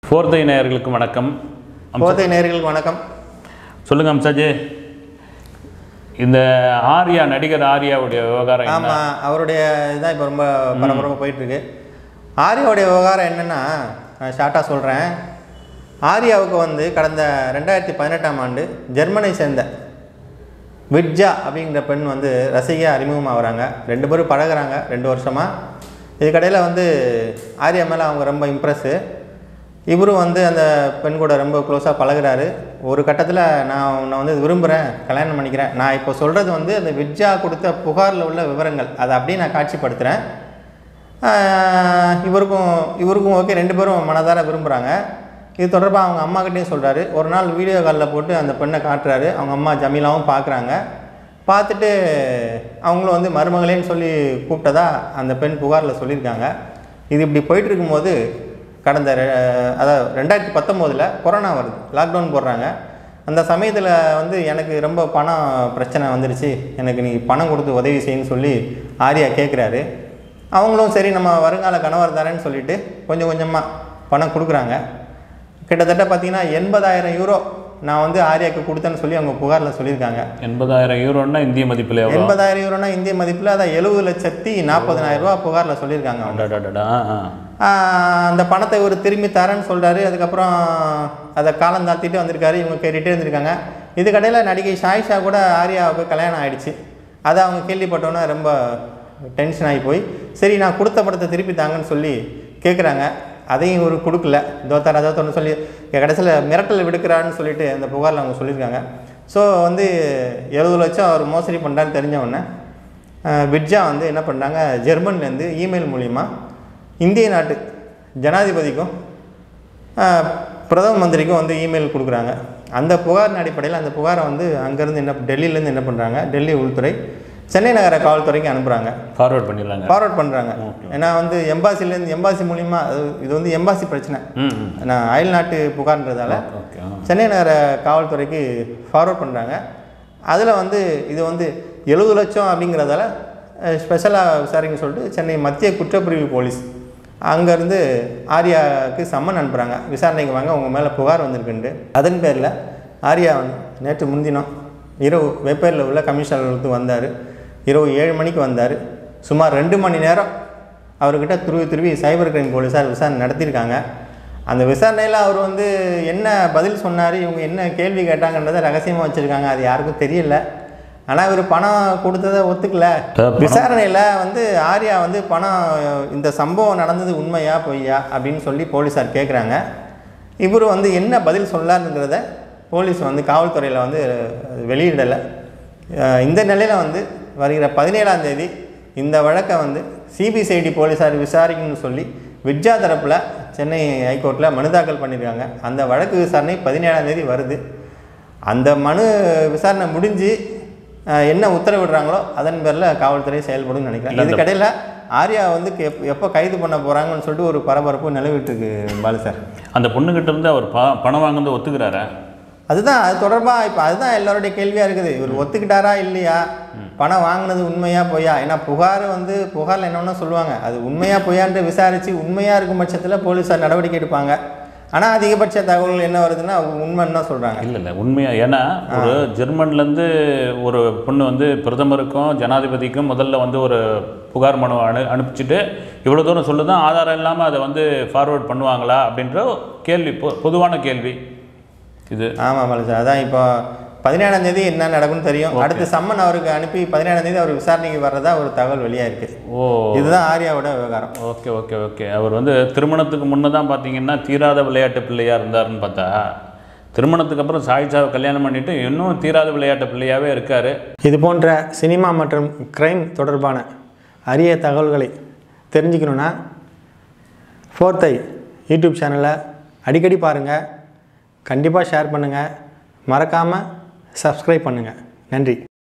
ஃபோர்த்தை நேயர்களுக்கு வணக்கம் போதை நேர்களுக்கு வணக்கம் சொல்லுங்க அம்சாஜி இந்த ஆர்யா நடிகர் ஆர்யாவுடைய விவகாரம் என்ன? ஆமாம் அவருடைய இதுதான் இப்போ ரொம்ப பரபரப்பாக போயிட்டுருக்கு ஆர்யாவுடைய விவகாரம் என்னென்னா நான் ஷார்ட்டாக சொல்கிறேன் ஆர்யாவுக்கு வந்து கடந்த ரெண்டாயிரத்தி பதினெட்டாம் ஆண்டு ஜெர்மனை சேர்ந்த விட்ஜா அப்படிங்கிற பெண் வந்து ரசிகையாக அறிமுகமாகறாங்க ரெண்டு பேரும் பழகுறாங்க ரெண்டு வருஷமாக இதுக்கடையில் வந்து ஆர்யா மேலே அவங்க ரொம்ப இம்ப்ரெஸ்ஸு இவரும் வந்து அந்த பெண் கூட ரொம்ப க்ளோஸாக பழகுறாரு ஒரு கட்டத்தில் நான் உன்னை வந்து விரும்புகிறேன் கல்யாணம் பண்ணிக்கிறேன் நான் இப்போ சொல்கிறது வந்து அந்த விட்ஜா கொடுத்த புகாரில் உள்ள விவரங்கள் அதை அப்படியே நான் காட்சிப்படுத்துகிறேன் ஆஹ் இவருக்கும் இவருக்கும் ஓகே ரெண்டு பேரும் மனதார விரும்புகிறாங்க இது தொடர்பாக அவங்க அம்மாக்கிட்டேயும் சொல்கிறாரு ஒரு நாள் வீடியோ காலில் போட்டு அந்த பெண்ணை காட்டுறாரு அவங்க அம்மா ஜமீலாவும் பார்க்குறாங்க பார்த்துட்டு அவங்களும் வந்து மருமகளேன்னு சொல்லி கூப்பிட்டதா அந்த பெண் புகாரில் சொல்லியிருக்காங்க இது இப்படி போயிட்டு இருக்கும்போது கடந்த ரெ- அதாவது ரெண்டாயிரத்தி பத்தொம்போதில் கொரோனா வருது லாக்டவுன் போடுறாங்க அந்த சமயத்தில் வந்து எனக்கு ரொம்ப பணம் பிரச்சனை வந்துருச்சு எனக்கு நீ பணம் கொடுத்து உதவி செய்யுன்னு சொல்லி ஆர்யா கேட்குறாரு அவங்களும் சரி நம்ம வருங்கால கணவர் தரேன்னு சொல்லிட்டு கொஞ்சம் கொஞ்சமாக பணம் கொடுக்குறாங்க கிட்டத்தட்ட பார்த்தீங்கன்னா எண்பதாயிரம் யூரோ நான் வந்து ஆர்யாவுக்கு கொடுத்தேன்னு சொல்லி அவங்க புகாரில் சொல்லியிருக்காங்க எண்பதாயிரம் யூரோன்னா இந்திய மதிப்பில் எவ்வளோ எண்பதாயிரம் யூரோனா இந்திய மதிப்பில் அதான் எழுபது லட்சத்தி நாற்பதனாயிரம் ரூபா புகாரில் சொல்லியிருக்காங்க அவங்க அடடடடா, ஆ. ஆஹ் அந்த பணத்தை இவர் திரும்பி தரேன்னு சொல்கிறாரு அதுக்கப்புறம் அதை காலம் தாத்திட்டு வந்திருக்காரு இவங்க கேட்டுகிட்டே இருந்திருக்காங்க இதுக்கடையில் நடிகை ஷாயிஷா கூட ஆர்யாவுக்கு கல்யாணம் ஆயிடுச்சு அதை அவங்க கேள்விப்பட்டோன்னே ரொம்ப டென்ஷன் ஆகி போய் சரி நான் கொடுத்த படத்தை திருப்பி தாங்கன்னு சொல்லி கேட்குறாங்க அதையும் இவர் கொடுக்கல தோத்தார் அதை ஒன்று சொல்லி கடைசியில் மிரட்டல் விடுக்கிறான்னு சொல்லிட்டு அந்த புகாரில் அவங்க சொல்லியிருக்காங்க ஸோ வந்து எழுபது லட்சம் அவர் மோசடி பண்ணுறான்னு தெரிஞ்ச உடனே அஹ் விட்ஜா வந்து என்ன பண்ணுறாங்க ஜெர்மன்லேருந்து இமெயில் மூலிமா இந்திய நாட்டு ஜனாதிபதிக்கும் அஹ், பிரதம மந்திரிக்கும் வந்து இமெயில் கொடுக்குறாங்க அந்த புகாரின் அடிப்படையில் அந்த புகாரை வந்து அங்கேருந்து என்ன டெல்லியிலேருந்து என்ன பண்ணுறாங்க டெல்லி உள்துறை சென்னை நகர காவல்துறைக்கு அனுப்புகிறாங்க ஃபார்வர்ட் பண்ணிடலாங்க ஃபார்வர்ட் பண்ணுறாங்க ஏன்னா வந்து எம்பாசிலேருந்து எம்பாசி மூலிமா அது இது வந்து எம்பாசி பிரச்சனை ம் ம். நான் அயல் நாட்டு புகார்ன்றதால ஓகே ஆ. சென்னை நகர காவல்துறைக்கு ஃபார்வர்ட் பண்ணுறாங்க அதில் வந்து இது வந்து எழுபது லட்சம் அப்படிங்கிறதால ஸ்பெஷலாக விசாரிக்க சொல்லிட்டு சென்னை மத்திய குற்றப்பிரிவு போலீஸ் அங்கேருந்து ஆர்யாவுக்கு சம்மன் அனுப்புகிறாங்க விசாரணைக்கு வாங்க உங்கள் மேலே புகார் வந்திருக்குன்ட்டு அதன் பேரில் ஆர்யா வந்து நேற்று முன்தினம் இரவு வெப்பேரில் உள்ள கமிஷனர் அலுவலகத்துக்கு வந்தார் இரவு ஏழு மணிக்கு வந்தார் சுமார் ரெண்டு மணி நேரம் அவர்கிட்ட துருவி துருவி சைபர் கிரைம் போலீஸார் விசாரணை நடத்தியிருக்காங்க அந்த விசாரணையில் அவர் வந்து என்ன பதில் சொன்னார் இவங்க என்ன கேள்வி கேட்டாங்கன்றதை ரகசியமாக வச்சுருக்காங்க அது யாருக்கும் தெரியல ஆனால் இவர் பணம் கொடுத்ததை ஒத்துக்கல பணம். விசாரணையில் வந்து ஆர்யா வந்து பணம் இந்த சம்பவம் நடந்தது உண்மையா பொய்யா அப்படின்னு சொல்லி போலீஸார் கேட்குறாங்க இவர் வந்து என்ன பதில் சொல்லாருங்கிறத போலீஸ் வந்து காவல்துறையில் வந்து வெளியிடலை அஹ் இந்த நிலையில் வந்து வருகிற பதினேழாம் தேதி இந்த வழக்கை வந்து சிபிசிஐடி போலீஸார் விசாரிக்கணும்னு சொல்லி விட்ஜா தரப்பில் சென்னை ஹைகோர்ட்டில் மனு தாக்கல் பண்ணியிருக்காங்க அந்த வழக்கு விசாரணை பதினேழாம் தேதி வருது அந்த மனு விசாரணை முடிஞ்சு அஹ், என்ன உத்தரவிடுறாங்களோ அதன் பேரில் காவல்துறை செயல்படும் நினைக்கிறேன் இதுக்கடையில் ஆர்யா வந்து எப் எப்போ கைது பண்ண போகிறாங்கன்னு சொல்லிட்டு ஒரு பரபரப்பு நிலவிட்டு இருக்கு பாலு சார் அந்த பொண்ணுகிட்ட இருந்து அவர் ப பணம் வாங்குறது ஒத்துக்கிறாரா அதுதான் அது தொடர்பாக இப்போ அதுதான் எல்லாருடைய கேள்வியாக இருக்குது இவர் ஒத்துக்கிட்டாரா இல்லையா பணம் வாங்கினது உண்மையா பொய்யா ஏன்னா புகார் வந்து புகாரில் என்னென்ன சொல்லுவாங்க அது உண்மையா பொய்யான்ட்டு விசாரித்து உண்மையாக இருக்கும் பட்சத்தில் போலீஸார் நடவடிக்கை எடுப்பாங்க ஆனால் அதிகபட்ச தகவல்கள் என்ன வருதுன்னா அவங்க உண்மைன்னு தான் சொல்கிறாங்க இல்லை இல்லை உண்மையா ஏன்னா ஒரு ஜெர்மன்லேருந்து ஒரு பொண்ணு வந்து பிரதமருக்கும் ஜனாதிபதிக்கும் முதல்ல வந்து ஒரு புகார் மனு அனு அனுப்பிச்சிட்டு இவ்வளோ தூரம் சொல்லுதான் ஆதாரம் இல்லாமல் அதை வந்து ஃபார்வர்ட் பண்ணுவாங்களா அப்படின்ற கேள்வி பொ பொதுவான கேள்வி இது ஆமாம் பாலு சார் அதான் இப்போ பதினேழாம் தேதி என்ன நடக்கும்னு தெரியும் அடுத்து சம்மன் அவருக்கு அனுப்பி பதினேழாம் தேதி அவர் விசாரணைக்கு வர்றதா ஒரு தகவல் வெளியாக இருக்குது ஓ இதுதான் ஆர்யாவோட விவகாரம் ஓகே ஓகே ஓகே அவர் வந்து திருமணத்துக்கு முன்னே தான் பார்த்தீங்கன்னா தீராத விளையாட்டு பிள்ளையாக இருந்தாருன்னு பார்த்தா திருமணத்துக்கு அப்புறம் சாயிச்சாவை கல்யாணம் பண்ணிட்டு இன்னும் தீராத விளையாட்டு பிள்ளையாகவே இருக்கார் இது போன்ற சினிமா மற்றும் கிரைம் தொடர்பான அரிய தகவல்களை தெரிஞ்சுக்கணுன்னா ஃபோர்த்தை யூடியூப் சேனலை அடிக்கடி பாருங்கள் கண்டிப்பாக ஷேர் பண்ணுங்கள் மறக்காமல் சப்ஸ்கிரைப் பண்ணுங்கள் நன்றி